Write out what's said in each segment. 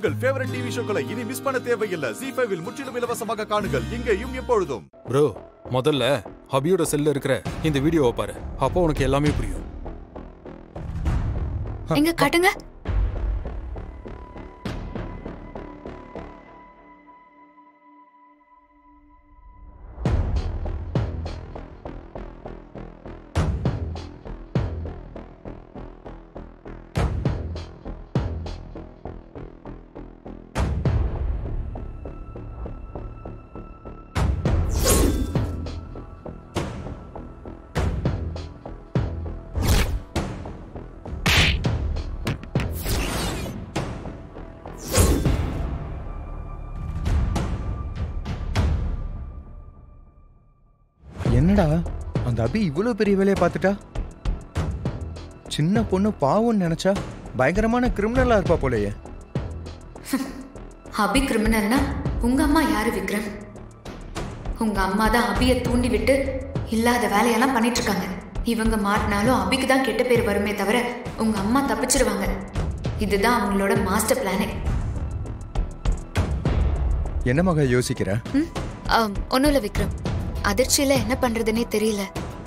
உங்கள் favourite TV ஷோக்களை இனி miss பண்ண தேவையில்லை ஜி ஃபைவில் முற்றிலும் இலவசமாக காணுங்கள் இங்கேயும் எப்பொழுதும் ப்ரோ முதல்ல ஹபியோட செல்ல இருக்கிற இந்த வீடியோவை பாரு அப்போ உனக்கு எல்லாமே புரியும் எங்க காட்டுங்க என்னடா அந்த அபி இவ்வளவு பெரிய வேலையை பார்த்துட்டா சின்ன பொண்ணு பாவம்னு நினைச்சா பயங்கரமான கிரிமினலா இருப்பா போலயே அபி கிரிமினல்னா உங்க அம்மா யாரு விக்ரம் உங்க அம்மா தான் அபிய தூண்டி விட்டு இல்லாத வேலையெல்லாம் பண்ணிட்டு இருக்காங்க இவங்க மாட்டினாலும் அபிக்கு தான் கெட்ட பேர் வருமே தவிர உங்க அம்மா தப்பிச்சிருவாங்க இதுதான் அவங்களோட மாஸ்டர் பிளானே என்ன மகா யோசிக்கிற ம் ஒன்றும் இல்லை விக்ரம் அதிர்ச்சியில் என்ன பண்ணுறதுனே தெரியல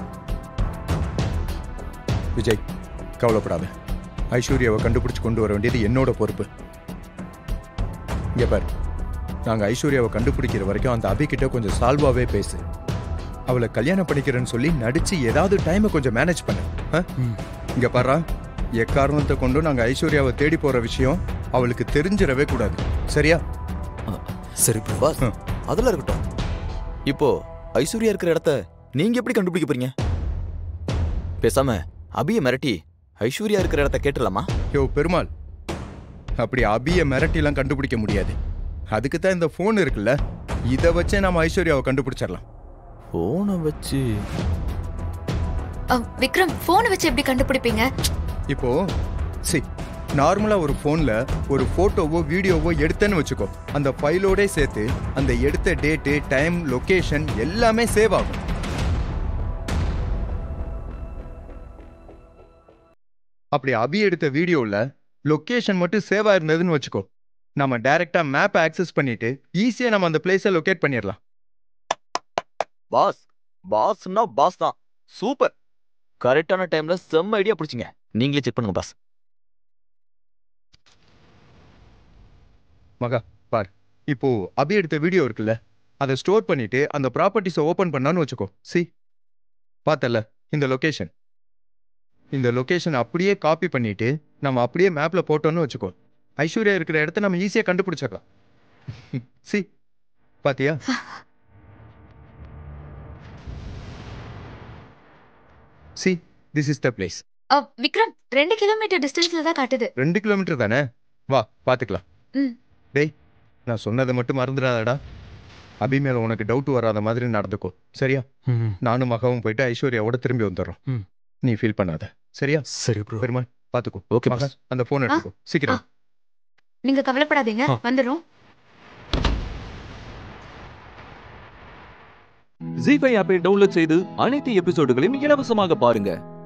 விஜய் கவலைப்படாத ஐஸ்வர்யாவை கண்டுபிடிச்சு கொண்டு வர வேண்டியது என்னோட பொறுப்பு இங்க பாரு நாங்க ஐஸ்வர்யாவை கண்டுபிடிக்கிற வரைக்கும் அந்த அபி கிட்ட கொஞ்சம் சால்வாவே பேசு அவளை கல்யாணம் பண்ணிக்கிறேன்னு சொல்லி நடிச்சு ஏதாவது டைமை கொஞ்சம் மேனேஜ் பண்ணு ஆ? இங்க பாரா எக்காரணத்தை கொண்டும் நாங்க ஐஸ்வர்யாவை தேடி போற விஷயம் அவளுக்கு தெரிஞ்சிடவே கூடாது சரியா சரி ப்ரோ பாஸ் அதெல்லாம் இருக்கட்டும் இப்போ ஐஸ்வர்யா இருக்கிற இடத்த நீங்க எப்படி கண்டுபிடிக்க போறீங்க பேசாம அபிய மிரட்டி ஐஸ்வர்யா இருக்கிற இடத்த கேட்டுடலாமா யோ பெருமாள் அப்படி அபிய மிரட்டிலாம் கண்டுபிடிக்க முடியாது அதுக்கு தான் இந்த ஃபோன் இருக்குல்ல இதை வச்சே நம்ம ஐஸ்வர்யாவை கண்டுபிடிச்சிடலாம் போனை வச்சு அ, விக்ரம் ஃபோனை வச்சு எப்படி கண்டுபிடிப்பீங்க இப்போ சி நார்மலா ஒரு ஃபோன்ல ஒரு போட்டோவோ வீடியோவோ எடுத்தேன்னு வச்சுக்கோ அந்த ஃபைலோட சேர்த்து அந்த எடுத்த டேட்டு டைம் லொகேஷன் எல்லாமே சேவ் ஆகும் அப்படி அபி எடுத்த வீடியோல லொகேஷன் மட்டும் சேவ் ஆயிருந்ததுன்னு வச்சுக்கோ நம்ம டைரக்டா மேப் ஆக்சஸ் பண்ணிட்டு ஈஸியா நம்ம அந்த பிளேஸை லொகேட் பண்ணிடலாம் பாஸ் பாஸ்னா பாஸ் தான் சூப்பர் கரெக்டான டைம்ல செம்ம ஐடியா பிடிச்சிங்க நீங்களே செக் பண்ணுங்க பாஸ் மகா பார் இப்போ அபி எடுத்த வீடியோ இருக்குல்ல அதை ஸ்டோர் பண்ணிட்டு அந்த ப்ராப்பர்ட்டிஸை ஓபன் பண்ணான்னு வச்சுக்கோ சி பார்த்தல இந்த லொகேஷன் இந்த லொகேஷன் அப்படியே காப்பி பண்ணிட்டு நம்ம அப்படியே மேப்ல போட்டோம்னு வச்சுக்கோ ஐஸ்வர்யா இருக்கிற இடத்த நம்ம ஈஸியா கண்டுபிடிச்சிடலாம் சி பாத்தியா see this is the place uh, Vikram ரெண்டு கிலோமீட்டர் டிஸ்டன்ஸ்ல தான் காட்டுது ரெண்டு கிலோமீட்டர் தானே வா பாத்துக்கலாம் ம். டேய் நான் சொன்னதை மட்டும் மறந்துடாதடா அபி மேல உனக்கு டவுட் வராத மாதிரி நடந்துக்கோ சரியா ம் நானும் மகவும் போயிட்டு ஐஸ்வர்யாவோட திரும்பி வந்துடுறோம் ம். நீ ஃபீல் பண்ணாத சரியா சரி ப்ரோ பெருமாள் பாத்துக்கோ ஓகே மகா பாஸ் அந்த போன் எடுத்துக்கோ சீக்கிரம் நீங்க கவலைப்படாதீங்க ஆ. வந்துடும் ஜி ஃபைவ் ஆப்பை டவுன்லோட் செய்து அனைத்து எபிசோடுகளையும் இலவசமாக பாருங்க